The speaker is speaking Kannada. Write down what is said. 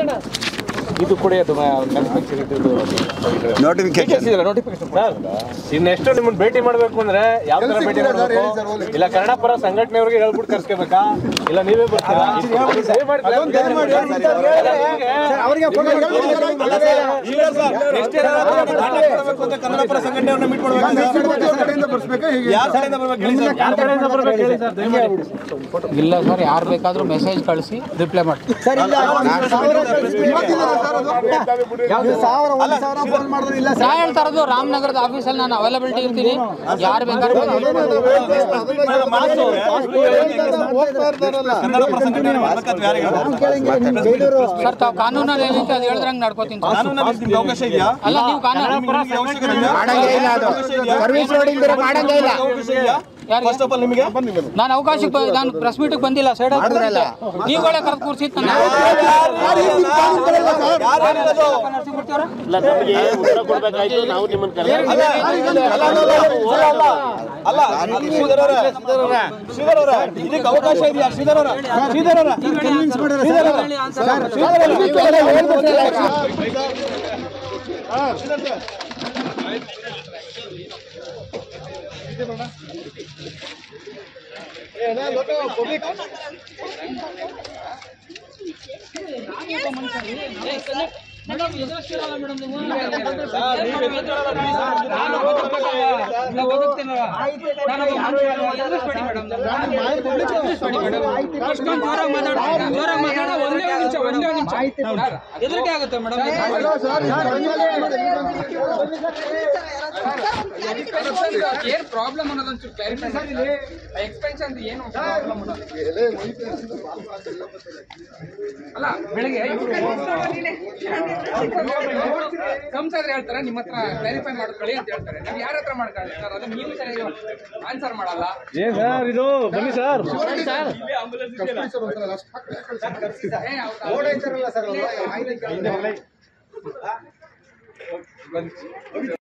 ಇದು ಕೂಡ ಅದು ಮ್ಯಾನುಫ್ಯಾಕ್ಚರ್ ಇದ್ದು ನೋಟಿಫಿಕೇಶನ್ ನೋಟಿಫಿಕೇಶನ್ ಸರ್ ಇನ್ನೆಷ್ಟು ನಿಮ್ಮನ್ನ ಭೇಟಿ ಮಾಡ್ಬೇಕು ಅಂದ್ರೆ ಯಾವ ತರ ಭೇಟಿ ಮಾಡ್ಬೇಕು ಇಲ್ಲ ಕನ್ನಡ ಪರ ಸಂಘಟನೆಯವ್ರಿಗೆ ಹೇಳ್ಬಿಟ್ಟು ಕರ್ಸ್ಕೋಬೇಕಾ ಇಲ್ಲ ನೀವೇ ಬರ್ತೀರಾ ದಯಮಾಡಿ ಅವರಿಗೆ Next year ಏನಾದ್ರು ನಾಟಕ ಮಾಡ್ಬೇಕು ಅಂತ ಕನ್ನಡ ಪರ ಸಂಘಟನೆಯವ್ರನ್ನ meet ಮಾಡ್ಬೇಕಾ? ಕಡೆಯಿಂದ ಬರ್ಸ್ಬೇಕಾ ಹೇಗೆ ಯಾರ್ ಕಡೆಯಿಂದ ಬರ್ಬೇಕು ಹೇಳಿ ಸರ್? ಯಾರ್ ಕಡೆಯಿಂದ ಬರ್ಬೇಕು ಹೇಳಿ ಸರ್ ದಯಮಾಡಿ. ಇಲ್ಲ ಸರ್ ಯಾರು ಬೇಕಾದರೂ ಮೆಸೇಜ್ ಕಳಿಸಿ ರಿಪ್ಲೈ ಮಾಡಿ ಸರ್ ಇಲ್ಲ ಯಾವ್ದು ಸಾವಿರ ಒಂದು ಸಾವಿರ ಫೋನ್ ಮಾಡಿದ್ರೆ ಇಲ್ಲ ನಾ ಹೇಳ್ತಾ ಇರೋದು ರಾಮನಗರದ ಆಫೀಸಲ್ಲಿ ನಾನು ಅವೈಲಬಿಲಿಟಿ ಇರ್ತೀನಿ ಯಾರು ಬೇಕಾದ್ರೂ ಬನ್ನಿ. ಕನ್ನಡ ಪರ ಸಂಘಟನೆ ಮಾಡ್ಬೇಕು ಅಥವಾ ಯಾರಿಗೆ ಹೇಳ್ಬೇಕು? ಸರ್ ತಾವು ಕಾನೂನಲ್ಲಿ ಏನೈತೆ ಅದು ಹೇಳಿದ್ರಂಗೆ ನಡ್ಕೋತೀನಿ ಸರ್. ಕಾನೂನಲ್ಲಿ ನಿಮ್ಗೆ ಅವಕಾಶ ಇದೆಯಾ ಅಲ್ಲ ನೀವು ಕಾನೂನು ನಿಮ್ಗೆ ಅವಶ್ಯಕತೆ ಇದೆಯಾ? ಮಾಡಂಗೇ ಇಲ್ಲ ಅದು ಸರ್ವಿಸ್ ರೋಡಿಂಗ್ ಬೇರೆ ಮಾಡಂಗೇ ಇಲ್ಲ ಅವಕಾಶ ಇದೆಯಾ ಯಾರಿಗೆ? ಫಸ್ಟ್ ಆಫ್ ಆಲ್ ನಿಮಗೆ ನಾನು ಅವಕಾಶಕ್ಕೆ ಬ- ನಾನು ಪ್ರೆಸ್ ಮೀಟಿಗೆ ಬಂದಿಲ್ಲ ಸೈಡ್ ನೀವುಗಳೇ ಕರೆದು ಕೂರಿಸಿತ್ತು ನನ್ನ ಯಾರು ಹೇಳಿರೋದು? ಅಲ್ಲ ಶ್ರೀಧರ್ ಅವರೇ, ಶ್ರೀಧರ್ ಅವರೇ, ಇದಕ್ಕೆ ಅವಕಾಶ ಇದೆಯಾ ಶ್ರೀಧರ್ ಅವರೇ? ಶ್ರೀಧರ್ ಅವರೇ, ಶ್ರೀಧರ್ ಅವರೇ, ಹೆದರಿಕೆ ಆಗುತ್ತೆ ಮೇಡಮ್ ಏನ್ ಪ್ರಾಬ್ಲಮ್ ಅನ್ನೋದೊಂಚೂರು ಕ್ಲಾರಿಫೈ ಎಕ್ಸ್ಪೆನ್ಷನ್ ಏನು ಪ್ರಾಬ್ಲಮ್ ಅಲ್ಲ ಬೆಳಿಗ್ಗೆ ಸಂಸದರು ಹೇಳ್ತಾರೆ ನಿಮ್ಮ ಹತ್ರ ಕ್ಲಾರಿಫೈ ಮಾಡ್ಕೊಳ್ಳಿ ಅಂತ ಹೇಳ್ತಾರೆ ನಾವು ಯಾರ ಹತ್ರ ಮಾಡ್ಕೊಳ್ಳಿ ಸರ್ ಅದು ನೀವು ಸರಿಯಾಗಿ ಆನ್ಸರ್ ಮಾಡಲ್ಲ ಏನ್ ಸರ್ ಇದು ಬನ್ನಿ ಸರ್ ಏ, ಹೌದಾ?